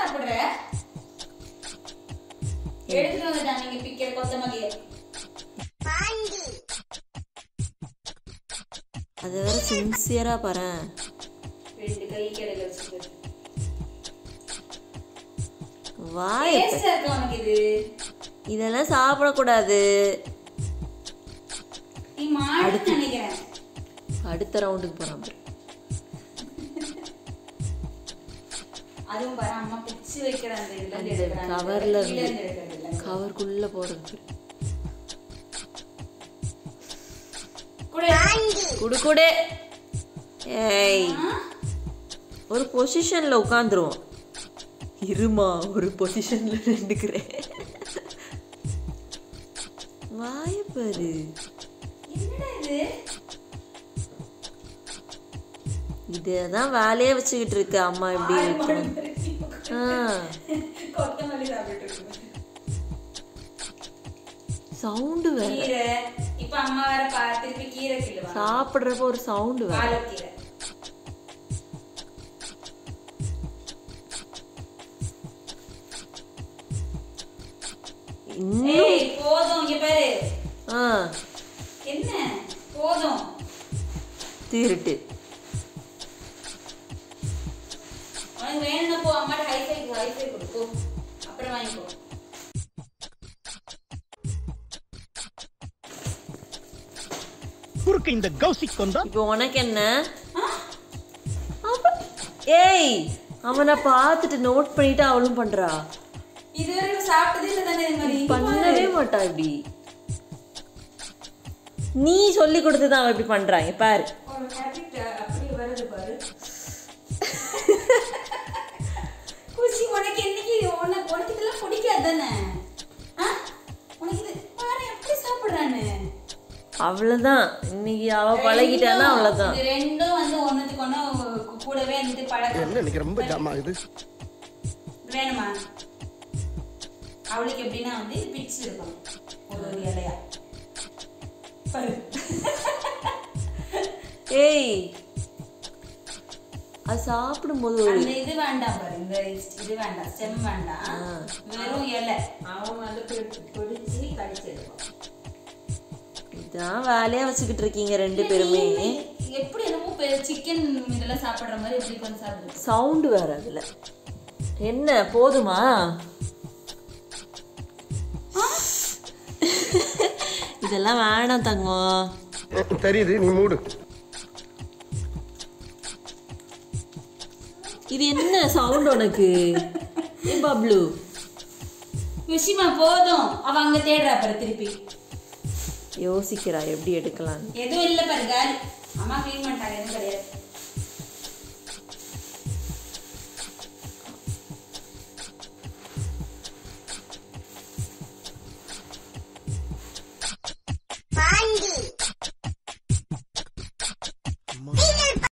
சாப்பிடுற எடுத்துட்டு வந்துட்டான் நீங்க பிக்கிற கொத்தமல்லிய அது வேற சின்சியரா பாரு ரெண்டு கை கடையில வச்சுட்டு வாய் டேஸ்டா இருக்கு உனக்கு இது இதெல்லாம் சாப்பிடக்கூடாது நீ மாடு நினைக்கிறேன் அடுத்த ரவுண்டுக்கு போறான் பாரு. அதுவும் பாரு அம்மா பிச்சு வைக்கிற அந்த இதுல இருந்து அந்த எடுக்கிறாங்க. கவர்ல கீழ இருந்து இருந்து எடுக்கிறது இல்ல. கவருக்குள்ள போறது பாரு. குடு. குடு குடு ஏய் ஆ? ஒரு பொசிஷன்ல உட்காந்துருவோம் இருமா ஒரு பொசிஷன்ல நின்றுக்கிறேன் வாய பாரு என்னடா இது இததான் வேலையே வச்சுக்கிட்டு இருக்கு அம்மா எப்படி இருக்கணும் ஆ கொத்தமல்லி சாப்பிட்டு இருக்கு சவுண்டு வேற கீரை இப்ப அம்மா வேற பா திருப்பி கீரை கிள்ளுவா சாப்பிடுறப்ப ஒரு சவுண்டு வேற பாலக்கீரை இன்னும் ஏய் போதும் இங்க பாரு ஆ என்ன போதும் திருட்டு உனக்கு வேணும்னா போ அம்மாட்ட ஹைஃபை ஹைஃபை கொடு போ அப்புறம் வாங்கிக்கோ குறுக்கு இந்த கௌசிக் கொண்டா இப்போ உனக்கு என்ன ஆ? அவ- ஏய் அவனை பார்த்துட்டு நோட் பண்ணிட்டு அவளும் பண்றா இதுவரை சாப்பிட்டதே இல்லை தானே இது மாதிரி இங்க பாரு. பண்ணவே மாட்டா இப்படி நீ சொல்லி கொடுத்துதான் அவ இப்படி பண்றாங்க பாரு ஒரு habit அப்படியே வருது பாரு குஷி உனக்கு என்னைக்கு உனக்கு உனக்கு இதெல்லாம் பிடிக்காது தானே ஆ? உனக்கு இது பாரு எப்படி சாப்பிடுறான்னு அவ்வளவுதான் இன்னைக்கு அவ பழகிட்டானா ரெண்டும், அவ்வளவுதான் இது ரெண்டும் வந்து ஒண்ணுத்துக்கு ஒண்ணு கூடவே வந்து பழக்கம் என்ன இன்னைக்கு ரொம்ப ஜாமா இது வேணுமா அவளுக்கு எப்படின்னா வந்து இது பிச்சு இருக்கும் ஒரு ஒரு இலையா பாரு ஏய் அது சாப்பிடும்போது ஒரு அந்த இது வேண்டாம் பாரு இந்த இது வேண்டாம் ஸ்டெம் வேண்டாம் ஆ. வெறும் இலை அவன் வந்து பிடி- பிடிச்சு கடிச்சிருப்பான் இதான் வேலையா வச்சுக்கிட்டு இருக்கீங்க ரெண்டு பேருமே எப்படி என்னமோ சிக்கன் இதெல்லாம் சாப்பிடுற மாதிரி எப்படி கொஞ்சம் சாப்பிடுறது சவுண்டு வேற அதுல என்ன போதுமா இதெல்லாம் வேணாம் தங்கம் தெரியுது நீ மூடு இது என்ன சவுண்ட் உனக்கு ஏ பப்ளு விஷயமா போதும் அவ அங்க தேடுறா பாரு திருப்பி யோசிக்கிறா எப்படி எடுக்கலாம் எதுவும் இல்லை பாரு காலி அம்மா க்ளீன் பண்ணிட்டாங்க எதுவும் கிடையாது